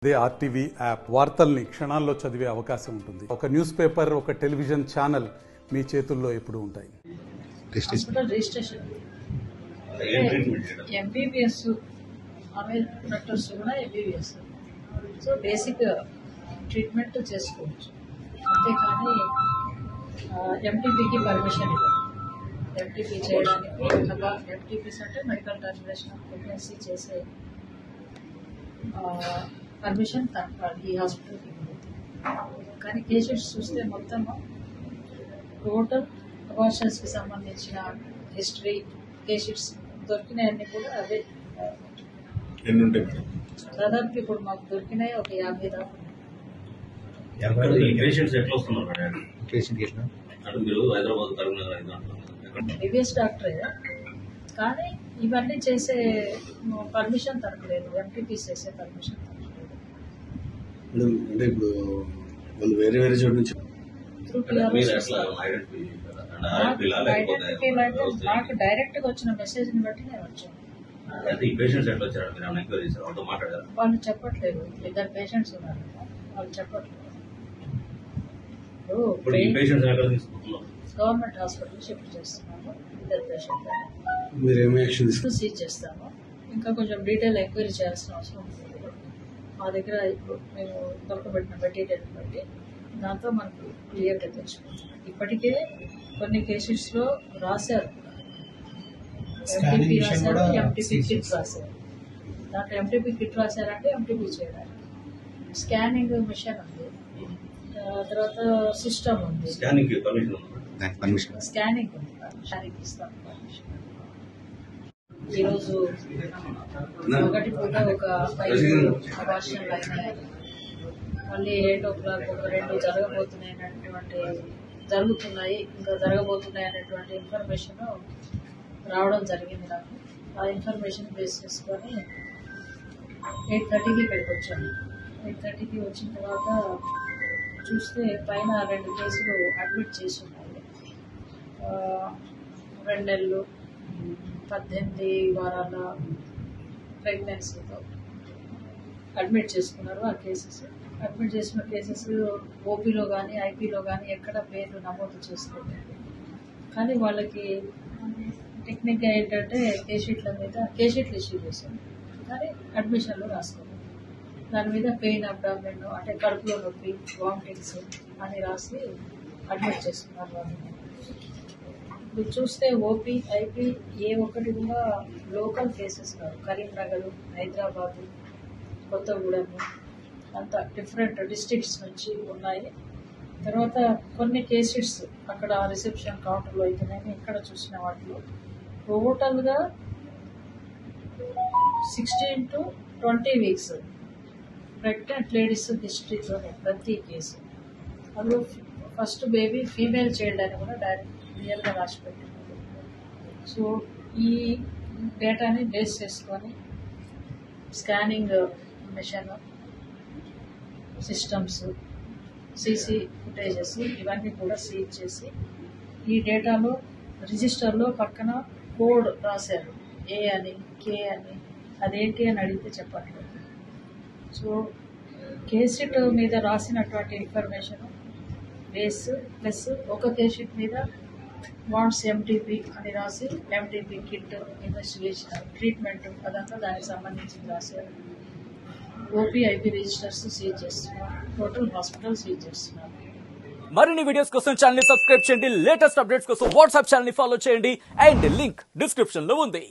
అదే RTV app వార్తల్ని క్షణాల్లో చదివే అవకాశం ఉంటుంది ఒక న్యూస్ పేపర్ ఒక టెలివిజన్ ఛానల్ మీ చేతుల్లో ఎప్పుడూ ఉంటాయి హాస్పిటల్ రిజిస్ట్రేషన్ ఏం ట్రీట్మెంట్ చేయడం ఎంబీబీఎస్ ఆమె డాక్టర్స్ కూడా ఎంబీబీఎస్ సో బేసిక్ ట్రీట్మెంట్ చేసుకోవచ్చు అంతేకాని ఎంటీపీకి పర్మిషన్ ఇవ్వదు ఎంటీపీ చేయడానికి ఒక ఎంటీపీస్ అంటే మెడికల్ టర్మినేషన్ ఆఫ్ ప్రెగ్నెన్సీ చేసే పర్మిషన్ ఈ హాస్పిటల్కి ఇవ్వదు కానీ కేసెస్ చూస్తే మొత్తం టోటల్ అబార్షన్స్కి సంబంధించిన హిస్టరీ కేసెస్ దొరికినాయన్నీ కూడా అవే ఎన్ని ఉంటాయి మేడం దాదాపు ఇప్పుడు మాకు దొరికినాయి ఒక యాభై దాకా ఎక్కడ ఈ పేషెంట్స్ ఎట్లా వస్తున్నారు మేడం పేషెంట్ ఎట్లా అంటే మీరు హైదరాబాద్ కరీంనగర్ ఇది అంటున్నారు ఎక్కడ ఎంబీబీఎస్ డాక్టరే కానీ ఇవన్నీ చేసే పర్మిషన్ తనకు లేదు ఎంపీపీస్ చేసే పర్మిషన్ తనకు లేదు మేడం అంటే ఇప్పుడు వాళ్ళు వేరే వేరే చోటు నుంచి త్రూ అంటే మీరు ఎట్లా ఐడెంటిఫై ఐడెంటిఫై లేకపోతే నాకు డైరెక్ట్ గా వచ్చిన మెసేజ్ ని బట్టి నేను వచ్చాను అయితే ఈ పేషెంట్స్ ఎట్లా వచ్చారు మీరు ఏమైనా ఎంక్వైరీ చేశారు వాళ్ళతో మాట్లాడారు వాళ్ళు చెప్పట్లేదు ఇద్దరు పేషెంట్స్ ఉన్నారు వాళ్ళు చెప్పట్లేదు ఇప్పుడు ఈ పేషెంట్స్ ఎక్కడ తీసుకుంటున్నారు గవర్నమెంట్ హాస్పిటల్ షిఫ్ట్ చేస్తున్నాము ఇద్దరు పేషెంట్ మీరు ఏమి యాక్షన్ తీసుకు లిస్ట్ సీజ్ చేస్తాము ఇంకా కొంచెం డీటెయిల్ ఎంక్వైరీ చేయాల్సిన అవసరం ఉంది మా దగ్గర ఇప్పుడు మేము దొరకబెట్టిన మెటీరియల్ బట్టి దాంతో మనకు క్లియర్గా తెలుసుకుంటాం ఇప్పటికే కొన్ని కేసెస్లో రాశారు ఎంటీపీ రాశారు ఎంటీపీ కిట్ రాశారు దాంట్లో ఎంటీపీ కిట్ రాశారంటే ఎంటీపీ చేయడానికి స్కానింగ్ మిషన్ ఉంది ఆ తర్వాత సిస్టమ్ ఉంది స్కానింగ్ పర్మిషన్ ఉంది దానికి పర్మిషన్ స్కానింగ్ ఉంది స్కానింగ్ ఇస్తాం ఈరోజు ఒకటి పూట ఒక ఫైవ్ అబార్షన్లు అయినాయి మళ్ళీ ఎయిట్ ఓ క్లాక్ ఒక రెండు జరగబోతున్నాయి అనేటువంటి జరుగుతున్నాయి ఇంకా జరగబోతున్నాయి అనేటువంటి ఇన్ఫర్మేషన్ రావడం జరిగింది నాకు ఆ ఇన్ఫర్మేషన్ బేస్ చేసుకొని ఎయిట్ థర్టీకి ఇక్కడికి వచ్చాను ఎయిట్ థర్టీకి వచ్చిన తర్వాత చూస్తే పైన రెండు కేసులు అడ్మిట్ చేసి ఉన్నాయి ఆ, రెండు నెలలు పద్దెనిమిది వారాల ప్రెగ్నెన్సీతో అడ్మిట్ చేసుకున్నారు ఆ కేసెస్ అడ్మిట్ చేసిన కేసెస్ ఓపీలో కానీ ఐపీలో కానీ ఎక్కడ పేర్లు నమోదు చేసుకోలేదు కానీ వాళ్ళకి టెక్నిక్గా ఏంటంటే కేషీట్ల మీద కేషీట్లు ఇష్యూ చేశారు కానీ అడ్మిషన్లు రాసుకోలేదు దాని మీద పెయిన్ అబ్డామిన్ అంటే కడుపులో నొప్పి వామిటింగ్స్ అని రాసి అడ్మిట్ చేసుకున్నారు వాళ్ళు ఇప్పుడు చూస్తే ఓపీ ఐపీ ఏ ఒక్కటి కూడా లోకల్ కేసెస్ కాదు కరీంనగర్ హైదరాబాదు కొత్తగూడెం అంత డిఫరెంట్ డిస్ట్రిక్ట్స్ నుంచి ఉన్నాయి తర్వాత కొన్ని కేసెస్ అక్కడ రిసెప్షన్ కౌంటర్లో అయితేనేమి ఇక్కడ చూసిన వాటిలో టోటల్గా sixteen to twenty weeks pregnant ladies హిస్టరీలోనే ప్రతి కేసు అందులో ఫస్ట్ బేబీ ఫీమేల్ చైల్డ్ అని కూడా డైరెక్ట్ క్లియర్గా రాసి పెట్టింది సో ఈ డేటాని బేస్ చేసుకొని scanning machine systems CC footages ఇవన్నీ కూడా సీజ్ చేసి ఈ డేటాలో రిజిస్టర్లో పక్కన కోడ్ రాశారు ఏ అని కే అని అదేంటి అని అడిగితే చెప్పట్లేదు సో కేసెట్ మీద రాసినటువంటి ఇన్ఫర్మేషన్ బేస్ ప్లస్ ఒక కేసెట్ మీద వాంట్స్ ఎంటీపీ అని రాసి ఎంటీపీ కిట్ ఇన్వెస్టిగేషన్ ట్రీట్మెంట్ అదంతా దానికి సంబంధించి రాశారు ఓపీ ఐపీ రిజిస్టర్స్ సీజ్ చేస్తున్నారు టోటల్ హాస్పిటల్ సీజ్ చేస్తున్నారు మరిన్ని వీడియోస్ కోసం ఛానల్ ని సబ్స్క్రైబ్ చేయండి లేటెస్ట్ అప్డేట్స్ కోసం వాట్సాప్ ఛానల్ ని ఫాలో చేయండి అండ్ లింక్ డిస్క్రిప్షన్ లో ఉంది